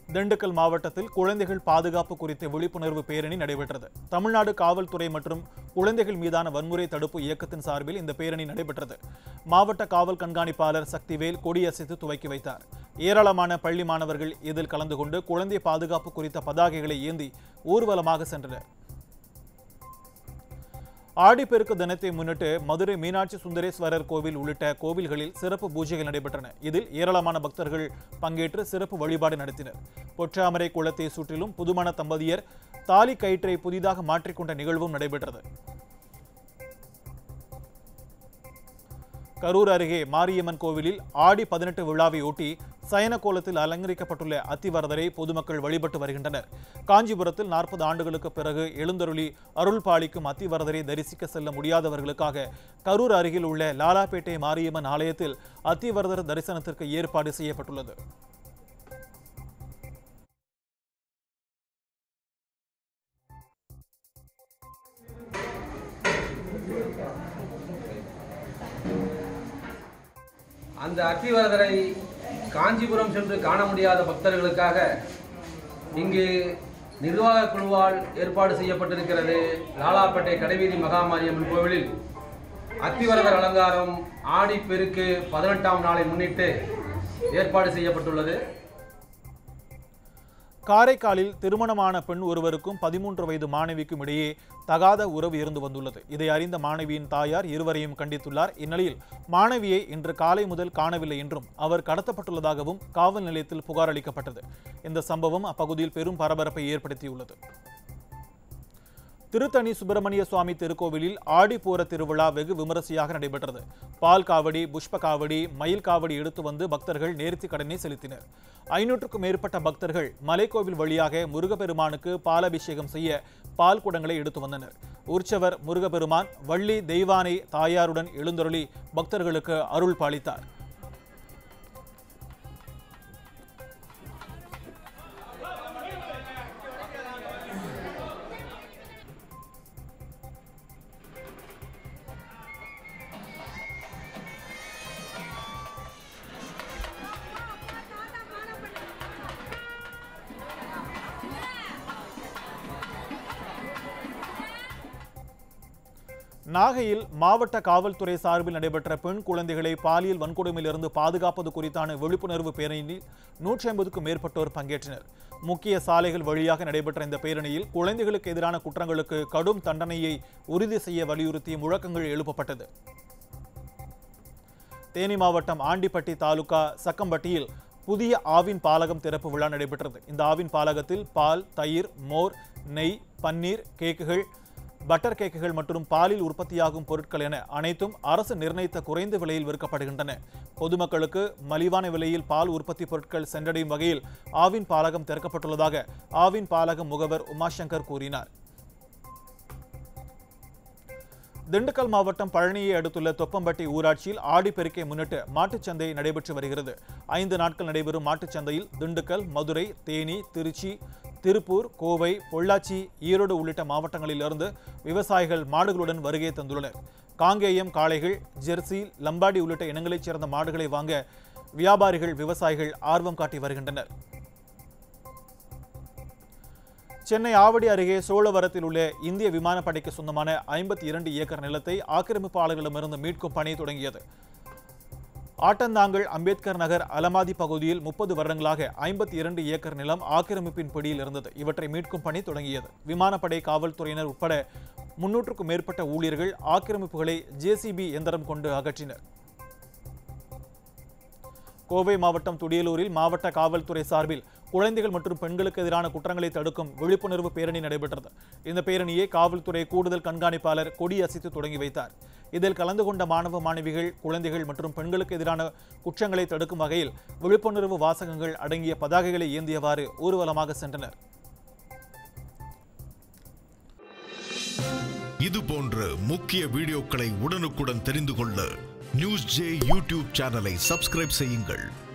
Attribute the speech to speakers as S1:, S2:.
S1: திண்டுக்கல் மாவட்டத்தில் குழந்தைகள் பாதுகாப்பு குறித்த விழிப்புணர்வு பேரணி நடைபெற்றது தமிழ்நாடு காவல்துறை மற்றும் குழந்தைகள் மீதான வன்முறை தடுப்பு இயக்கத்தின் சார்பில் இந்த பேரணி நடைபெற்றது மாவட்ட காவல் கண்காணிப்பாளர் சக்திவேல் கொடியசைத்து துவக்கி வைத்தார் ஏராளமான பள்ளி மாணவர்கள் இதில் கலந்து கொண்டு குழந்தை பாதுகாப்பு குறித்த பதாகைகளை ஏந்தி ஊர்வலமாக சென்றனர் ஆடிப்பெருக்கு தினத்தை முன்னிட்டு மதுரை மீனாட்சி சுந்தரேஸ்வரர் கோவில் உள்ளிட்ட கோவில்களில் சிறப்பு பூஜைகள் நடைபெற்றன இதில் ஏராளமான பக்தர்கள் பங்கேற்று சிறப்பு வழிபாடு நடத்தினர் பொற்றாமரை குளத்தை சுற்றிலும் புதுமண தம்பதியர் தாலி கயிற்றை புதிதாக மாற்றிக்கொண்ட நிகழ்வும் நடைபெற்றது கரூர் அருகே மாரியம்மன் கோவிலில் ஆடி பதினெட்டு விழாவையொட்டி சயன கோலத்தில் அலங்கரிக்கப்பட்டுள்ள அத்திவரதரை பொதுமக்கள் வழிபட்டு வருகின்றனர் காஞ்சிபுரத்தில் நாற்பது ஆண்டுகளுக்கு பிறகு எழுந்தருளி அருள் பாலிக்கும் அத்திவரதரை தரிசிக்க செல்ல முடியாதவர்களுக்காக கரூர் அருகில் உள்ள லாலாப்பேட்டை மாரியம்மன் ஆலயத்தில் அத்திவரதர் தரிசனத்திற்கு ஏற்பாடு செய்யப்பட்டுள்ளது
S2: அந்த அத்திவரதரை காஞ்சிபுரம் சென்று காண முடியாத பக்தர்களுக்காக இங்கு நிர்வாக குழுவால் ஏற்பாடு செய்யப்பட்டிருக்கிறது லாலாப்பேட்டை கடைவீதி மகாமாரியம்மன் கோவிலில் அத்திவரதர் அலங்காரம் ஆடிப்பெருக்கு பதினெட்டாம் நாளை முன்னிட்டு ஏற்பாடு செய்யப்பட்டுள்ளது
S1: காரைக்காலில் திருமணமான பெண் ஒருவருக்கும் பதிமூன்று வயது மாணவிக்கும் இடையே தகாத உறவு இருந்து வந்துள்ளது இதை அறிந்த மாணவியின் தாயார் இருவரையும் கண்டித்துள்ளார் இந்நிலையில் மாணவியை இன்று காலை முதல் காணவில்லை என்றும் அவர் கடத்தப்பட்டுள்ளதாகவும் காவல் நிலையத்தில் புகார் அளிக்கப்பட்டது இந்த சம்பவம் அப்பகுதியில் பெரும் பரபரப்பை ஏற்படுத்தியுள்ளது திருத்தணி சுப்பிரமணிய சுவாமி திருக்கோவிலில் ஆடிப்பூர திருவிழா வெகு விமரிசையாக நடைபெற்றது பால் காவடி புஷ்ப காவடி மயில் காவடி எடுத்து வந்து பக்தர்கள் நேர்த்தி கடனை செலுத்தினர் ஐநூற்றுக்கும் மேற்பட்ட பக்தர்கள் மலைக்கோவில் வழியாக முருகப்பெருமானுக்கு பாலாபிஷேகம் செய்ய பால் குடங்களை எடுத்து வந்தனர் உற்சவர் முருகப்பெருமான் வள்ளி தெய்வானை தாயாருடன் எழுந்தருளி பக்தர்களுக்கு அருள் பாலித்தார் நாகையில் மாவட்ட காவல்துறை சார்பில் நடைபெற்ற பெண் குழந்தைகளை பாலியல் வன்கொடுமையிலிருந்து பாதுகாப்பது குறித்தான விழிப்புணர்வு பேரணியில் நூற்றி ஐம்பதுக்கும் மேற்பட்டோர் பங்கேற்றனர் முக்கிய சாலைகள் வழியாக நடைபெற்ற இந்த பேரணியில் குழந்தைகளுக்கு எதிரான குற்றங்களுக்கு கடும் தண்டனையை உறுதி செய்ய வலியுறுத்தி முழக்கங்கள் எழுப்பப்பட்டது தேனி மாவட்டம் ஆண்டிப்பட்டி தாலுகா சக்கம்பட்டியில் புதிய ஆவின் பாலகம் திறப்பு விழா நடைபெற்றது இந்த ஆவின் பாலகத்தில் பால் தயிர் மோர் நெய் பன்னீர் கேக்குகள் பட்டர் கேக்குகள் மற்றும் பாலில் உற்பத்தியாகும் பொருட்கள் என அனைத்தும் அரசு நிர்ணயித்த குறைந்த விலையில் விற்கப்படுகின்றன பொதுமக்களுக்கு மலிவான விலையில் பால் உற்பத்தி பொருட்கள் சென்றடையும் வகையில் ஆவின் பாலகம் திறக்கப்பட்டுள்ளதாக ஆவின் பாலகம் முகவர் உமாசங்கர் கூறினார் திண்டுக்கல் மாவட்டம் பழனியை அடுத்துள்ள தொப்பம்பட்டி ஊராட்சியில் ஆடிப்பெருக்கை முன்னிட்டு மாட்டுச்சந்தை நடைபெற்று வருகிறது ஐந்து நாட்கள் நடைபெறும் மாட்டுச்சந்தையில் திண்டுக்கல் மதுரை தேனி திருச்சி திருப்பூர் கோவை பொள்ளாச்சி ஈரோடு உள்ளிட்ட மாவட்டங்களிலிருந்து விவசாயிகள் மாடுகளுடன் வருகை தந்துள்ளனர் காங்கேயம் காளைகள் ஜெர்சி லம்பாடி உள்ளிட்ட இனங்களைச் சேர்ந்த மாடுகளை வாங்க வியாபாரிகள் விவசாயிகள் ஆர்வம் காட்டி வருகின்றனர் சென்னை ஆவடி அருகே சோழவரத்தில் உள்ள இந்திய விமானப்படைக்கு சொந்தமான ஐம்பத்தி இரண்டு ஏக்கர் நிலத்தை ஆக்கிரமிப்பாளர்களிடமிருந்து மீட்கும் பணி தொடங்கியது ஆட்டந்தாங்கல் அம்பேத்கர் நகர் அலமாதி பகுதியில் முப்பது வருடங்களாக ஐம்பத்தி இரண்டு ஏக்கர் நிலம் ஆக்கிரமிப்பின் பிடியில் இருந்தது இவற்றை மீட்கும் பணி தொடங்கியது விமானப்படை காவல்துறையினர் உட்பட முன்னூற்றுக்கும் மேற்பட்ட ஊழியர்கள் ஆக்கிரமிப்புகளை ஜேசிபி எந்திரம் கொண்டு அகற்றினர் கோவை மாவட்டம் துடியலூரில் மாவட்ட காவல்துறை சார்பில் குழந்தைகள் மற்றும் பெண்களுக்கு எதிரான குற்றங்களை தடுக்கும் விழிப்புணர்வு பேரணி நடைபெற்றது இந்த பேரணியை காவல்துறை கூடுதல் கண்காணிப்பாளர் கொடியசைத்து தொடங்கி வைத்தார் இதில் கலந்து கொண்ட மாணவ மாணவிகள் குழந்தைகள் மற்றும் பெண்களுக்கு எதிரான குற்றங்களை தடுக்கும் வகையில் விழிப்புணர்வு வாசகங்கள் அடங்கிய பதாகைகளை ஏந்தியவாறு ஊர்வலமாக சென்றனர்
S3: இது போன்ற முக்கிய வீடியோக்களை உடனுக்குடன் தெரிந்து கொள்ள நியூஸ் ஜே யூடியூப் சேனலை சப்ஸ்கிரைப் செய்யுங்கள்